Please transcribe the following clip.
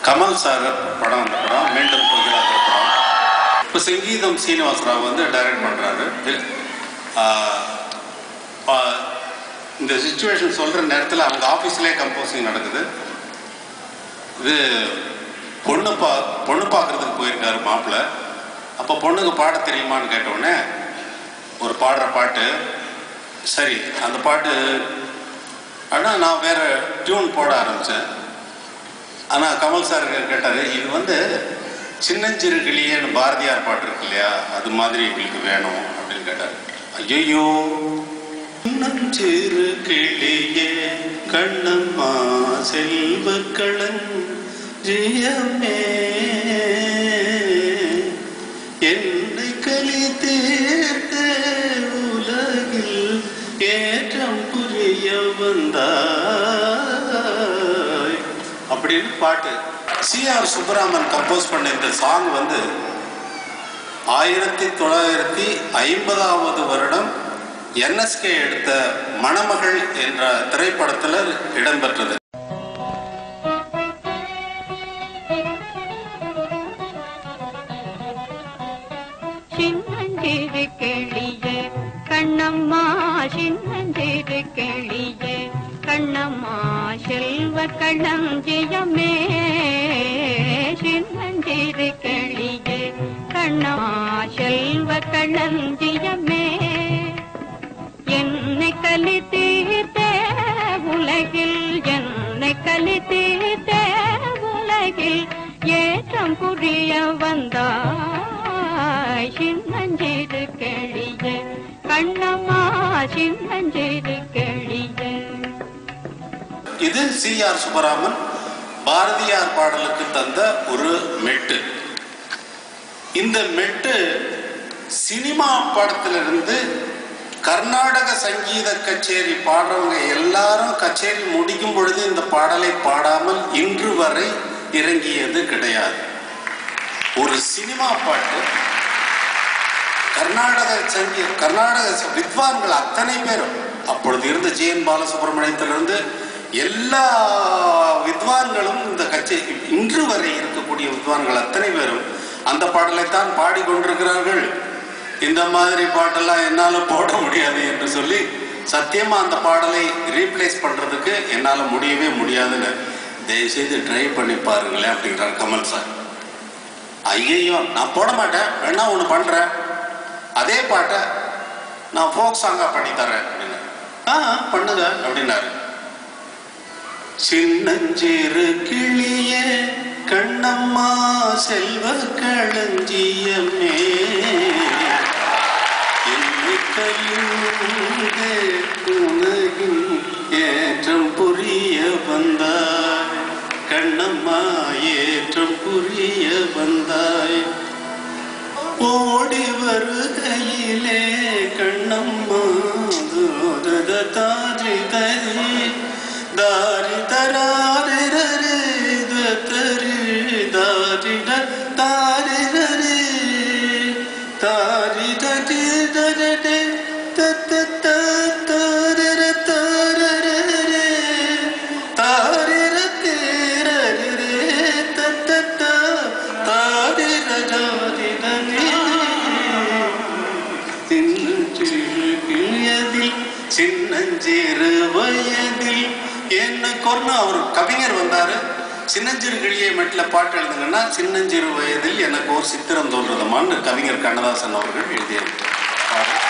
Kamal sir படம் அந்த படம் மீண்டும் புகழாகிற படம் இப்போ சங்கீதம் சீனிவாசராவ் வந்து டைரக்ட் பண்ணுறாரு இந்த சுச்சுவேஷன் சொல்கிற நேரத்தில் அவங்க ஆஃபீஸ்லேயே கம்போசிங் நடக்குது இது பொண்ணு பா பொண்ணு பார்க்குறதுக்கு போயிருக்காரு மாப்பிள்ளை அப்போ பொண்ணுக்கு பாட தெரியுமான்னு கேட்டவுடனே ஒரு பாடுற பாட்டு சரி அந்த பாட்டு ஆனால் நான் வேற டியூன் போட ஆரம்பித்தேன் ஆனால் கமல் சார் கேட்டார் இது வந்து சின்னஞ்சிறு கிளியேன்னு பாரதியார் பாட்டு இருக்கு இல்லையா அது மாதிரி எங்களுக்கு வேணும் அப்படின்னு கேட்டார் ஐயோ சின்னஞ்சிறு கிளியே கண்ணம்மா செல்வக்களன் ஜியமே என்னை கலி தீர்த்த உலகில் ஏற்றம் புரிய வந்தாய் அப்படின்னு பாட்டு சிஆர் சுப்பராமன் கம்போஸ் பண்ண இந்த சாங் வந்து ஆயிரத்தி தொள்ளாயிரத்தி ஐம்பதாவது வருடம் என்எஸ்கே எடுத்த மணமகள் என்ற திரைப்படத்தில் இடம்பெற்றது சின்னஞ்சிறு கிளியே கண்ணம்மா சின்னஞ்சிறு கிளியே கண்ணம்மா செல்வ களஞ்சியமே சின்னஞ்சிறு கிளியே கண்ணம்மா செல்வ களஞ்சியமே என்னை கலி தீர்த்தே உலகில் என்னை கலி தீர்த்தே உலகில் ஏற்றம் புரிய வந்தாய் சின்னஞ்சிறு கிளியே கண்ணம்மா சின்னஞ்சிறு கிளியே இது சிஆர் சுப்பராமன் பாரதியார் பாடலுக்கு தந்த ஒரு மெட்டு இந்த மெட்டு சினிமா படத்திலிருந்து கர்நாடக சங்கீத கச்சேரி பாடுறவங்க எல்லாரும் கச்சேரி முடிக்கும் பொழுது இந்த பாடலை பாடாமல் இன்று வரை இறங்கியது கிடையாது ஒரு சினிமா பாட்டு கர்நாடக சங்கீ கர்நாடக ச- வித்வான்கள் அத்தனை பேரும் அப்பொழுது இருந்த ஜே என் பாலசுப்ரமணியத்திலிருந்து எல்லா வித்வான்களும் இந்த கச்சேரி இன்று வரை இருக்கக்கூடிய வித்வான்கள் அத்தனை பேரும் அந்த பாடலைத்தான் பாடிக்கொண்டிருக்கிறார்கள் இந்த மாதிரி பாட்டெல்லாம் என்னால் போட முடியாது என்று சொல்லி சத்தியமா அந்த பாடலை ரீப்ளேஸ் பண்றதுக்கு என்னால் முடியவே முடியாதுன்னு தயவுசெய்து ட்ரை பண்ணி பாருங்களேன் அப்படிங்கிறார் கமல் சார் ஐயையோ நான் போட மாட்டேன் வேணா ஒன்று பண்ணுறேன் அதே பாட்டை நான் ஃபோக் சாங்காக பண்ணி தரேன் அப்படின்னு ஆ பண்ணுங்க அப்படின்னாரு சின்னஞ்சிறு கிளியே கண்ணம்மா செல்வ களஞ்சியமே என்னை கலிங்க உலகின் ஏற்றம் புரிய வந்தாய் கண்ணம்மா ஏற்றம் புரிய வந்தாய் ஓடி வருகையிலே கண்ணம்மா தூதத தாரி தரி தாரி தராரி ரரி தரி தாரி தாரி ரரி தாரி தரி தரடே தத்த தாரர தாரரே தாரிர தேரரே தத்த தாரிர ஜாதிதனே சின்னஞ்சிறு கிளியதில் சின்னஞ்சிறு வயதில் என்ன கொரோனா ஒரு கவிஞர் வந்தாரு சின்னஞ்சிறு கிளியை மெட்டில் பாட்டு எழுதுங்கன்னா சின்னஞ்சிறு வயதில் எனக்கு ஒரு சித்திரம் தோன்றதுமான்னு கவிஞர் கண்ணதாசன் அவர்கள் எழுதியிருக்கார்